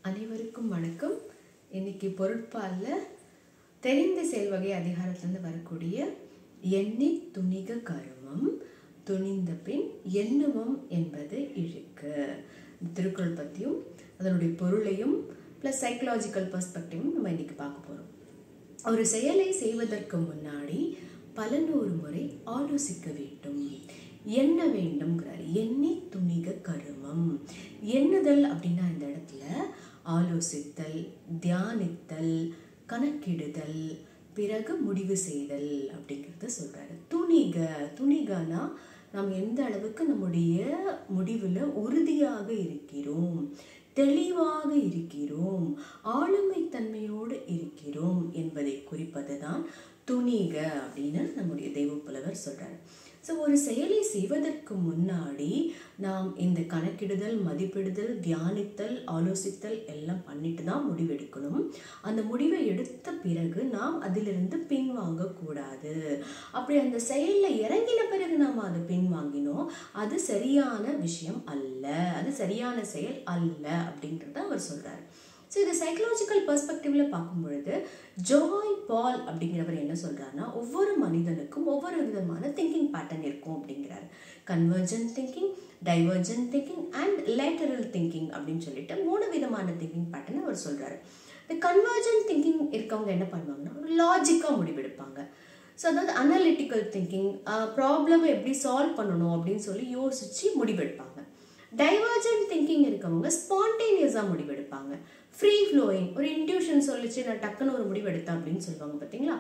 அனைவருக்கும் வணக்கம் இன்னைக்கு பொருட்பாலில் தெரிந்த செயல்வகை அதிகாரத்திலிருந்து வரக்கூடிய எண்ணி துணிக கருமம் துணிந்த பின் எண்ணுவம் என்பது இழுக்கு இந்த திருக்குறள் பற்றியும் அதனுடைய பொருளையும் ப்ளஸ் சைக்கலாஜிக்கல் பர்ஸ்பெக்டிவும் நம்ம இன்னைக்கு பார்க்க போகிறோம் ஒரு செயலை செய்வதற்கு முன்னாடி பல நூறு முறை ஆலோசிக்க வேண்டும் எண்ண வேண்டும்ங்கிறார் எண்ணி துணிக கருமம் எண்ணுதல் அப்படின்னா இந்த இடத்துல ஆலோசித்தல் தியானித்தல் கணக்கிடுதல் பிறகு முடிவு செய்தல் அப்படிங்கிறத சொல்றாரு துணிக துணிகனா நாம் எந்த அளவுக்கு நம்முடைய முடிவில் உறுதியாக இருக்கிறோம் தெளிவாக இருக்கிறோம் ஆளுமை தன்மையோடு இருக்கிறோம் என்பதை குறிப்பது தான் துணிக அப்படின்னு நம்முடைய தெய்வப்புலவர் சொல்றாரு ஸோ ஒரு செயலை செய்வதற்கு முன்னாடி நாம் இந்த கணக்கிடுதல் மதிப்பிடுதல் தியானித்தல் ஆலோசித்தல் எல்லாம் பண்ணிட்டு தான் முடிவெடுக்கணும் அந்த முடிவை எடுத்த பிறகு நாம் அதிலிருந்து பின்வாங்க கூடாது அப்படி அந்த செயலில் இறங்கின பிறகு நாம் அதை பின்வாங்கினோம் அது சரியான விஷயம் அல்ல அது சரியான செயல் அல்ல அப்படின்றத அவர் சொல்றாரு ஸோ இது சைக்கலாஜிக்கல் பெர்ஸ்பெக்டிவ்ல பார்க்கும் பொழுது ஜாய் பால் அப்படிங்கிறவர் என்ன சொல்றாருன்னா ஒவ்வொரு மனிதனுக்கும் ஒவ்வொரு விதமான திங்கிங் பேட்டர்ன் இருக்கும் அப்படிங்கிறாரு convergent thinking divergent thinking and lateral thinking அப்படின்னு சொல்லிட்டு மூணு விதமான திங்கிங் பேட்டர்ன் அவர் சொல்றாரு இந்த கன்வர்ஜென்ட் திங்கிங் இருக்கவங்க என்ன பண்ணுவாங்கன்னா ஒரு லாஜிக்காக முடிவெடுப்பாங்க ஸோ அதாவது அனலிட்டிக்கல் திங்கிங் ப்ராப்ளமை எப்படி சால்வ் பண்ணணும் அப்படின்னு சொல்லி யோசிச்சு முடிவெடுப்பாங்க டைவர்ஜென்ட் திங்கிங் இருக்கவங்க ஸ்பான்டேனியஸாக முடிவெடுப்பாங்க ஃப்ரீ ஃப்ளோயிங் ஒரு இன்ட்யூஷன் சொல்லிச்சு நான் டக்குன்னு ஒரு முடிவு எடுத்தேன் அப்படின்னு சொல்லுவாங்க பார்த்தீங்களா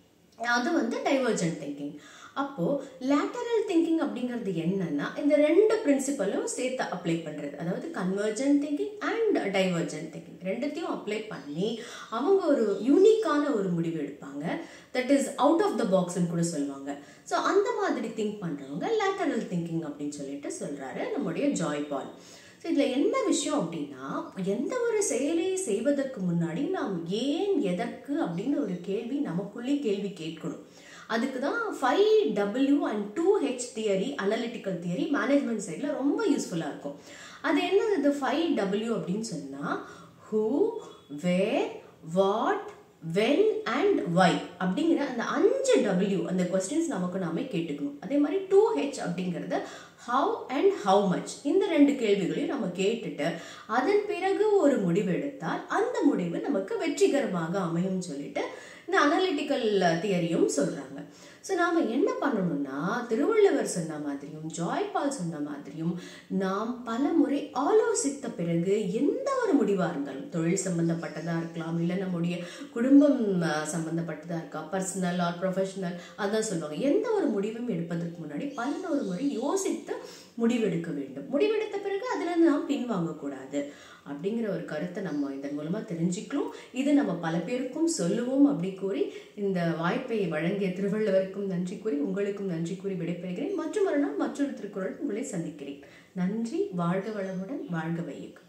அது வந்து டைவர்ஜென்ட் திங்கிங் அப்போ லேட்டரல் திங்கிங் அப்படிங்கிறது என்னன்னா இந்த ரெண்டு பிரின்சிபலும் சேர்த்து அப்ளை பண்றது அதாவது convergent thinking and divergent thinking ரெண்டுத்தையும் அப்ளை பண்ணி அவங்க ஒரு யூனிக்கான ஒரு முடிவு எடுப்பாங்க that is out of the பாக்ஸ்ன்னு கூட சொல்லுவாங்க ஸோ அந்த மாதிரி திங்க் பண்றவங்க லேட்டரல் திங்கிங் அப்படின்னு சொல்லிட்டு சொல்றாரு நம்முடைய ஜாய் பால் ஸோ இதில் என்ன விஷயம் அப்படின்னா எந்த ஒரு செயலை செய்வதற்கு முன்னாடி நாம் ஏன் எதற்கு அப்படின்னு ஒரு கேள்வி நமக்குள்ளே கேள்வி கேட்கணும் அதுக்கு தான் five W and two H theory analytical theory management சைடில் ரொம்ப யூஸ்ஃபுல்லாக இருக்கும் அது என்னது இது ஃபைவ் டபிள்யூ அப்படின்னு சொன்னால் who where what when and why அப்படிங்கிற அந்த அஞ்சு டபிள்யூ அந்த கொஸ்டின்ஸ் நமக்கு நாமே கேட்டுக்கணும் அதே மாதிரி டூ ஹெச் அப்படிங்கிறத ஹவு அண்ட் ஹவு மச் இந்த ரெண்டு கேள்விகளையும் நம்ம கேட்டுட்டு அதன் பிறகு ஒரு முடிவு எடுத்தால் அந்த முடிவு நமக்கு வெற்றிகரமாக அமையும் சொல்லிட்டு இந்த அனலிட்டிக்கல் தியரியும் சொல்றாங்க ஸோ நாம் என்ன பண்ணணும்னா திருவள்ளுவர் சொன்ன மாதிரியும் ஜாய்பால் சொன்ன மாதிரியும் நாம் பல முறை ஆலோசித்த பிறகு எந்த ஒரு முடிவாக இருந்தாலும் தொழில் சம்பந்தப்பட்டதாக இருக்கலாம் இல்லை நம்முடைய குடும்பம் சம்பந்தப்பட்டதாக இருக்கா பர்சனல் ஆர் ப்ரொஃபஷனல் அதான் சொல்லுவாங்க எந்த ஒரு முடிவும் எடுப்பதற்கு முன்னாடி பல ஒரு முறை யோசித்து முடிவெடுக்க வேண்டும் முடிவெடுத்த பிறகு அதில் நாம் பின்வாங்கக்கூடாது அப்படிங்கிற ஒரு கருத்தை நம்ம இதன் மூலமாக தெரிஞ்சுக்கிறோம் இது நம்ம பல பேருக்கும் சொல்லுவோம் அப்படி கூறி இந்த வாய்ப்பை வழங்கிய திருவள்ளுவருக்கும் நன்றி கூறி உங்களுக்கும் நன்றி கூறி விடைபெறுகிறேன் மற்றும் ஒரு நாள் மற்றொரு திருக்குறள் உங்களை சந்திக்கிறேன் நன்றி வாழ்க வளமுடன் வாழ்க வையகம்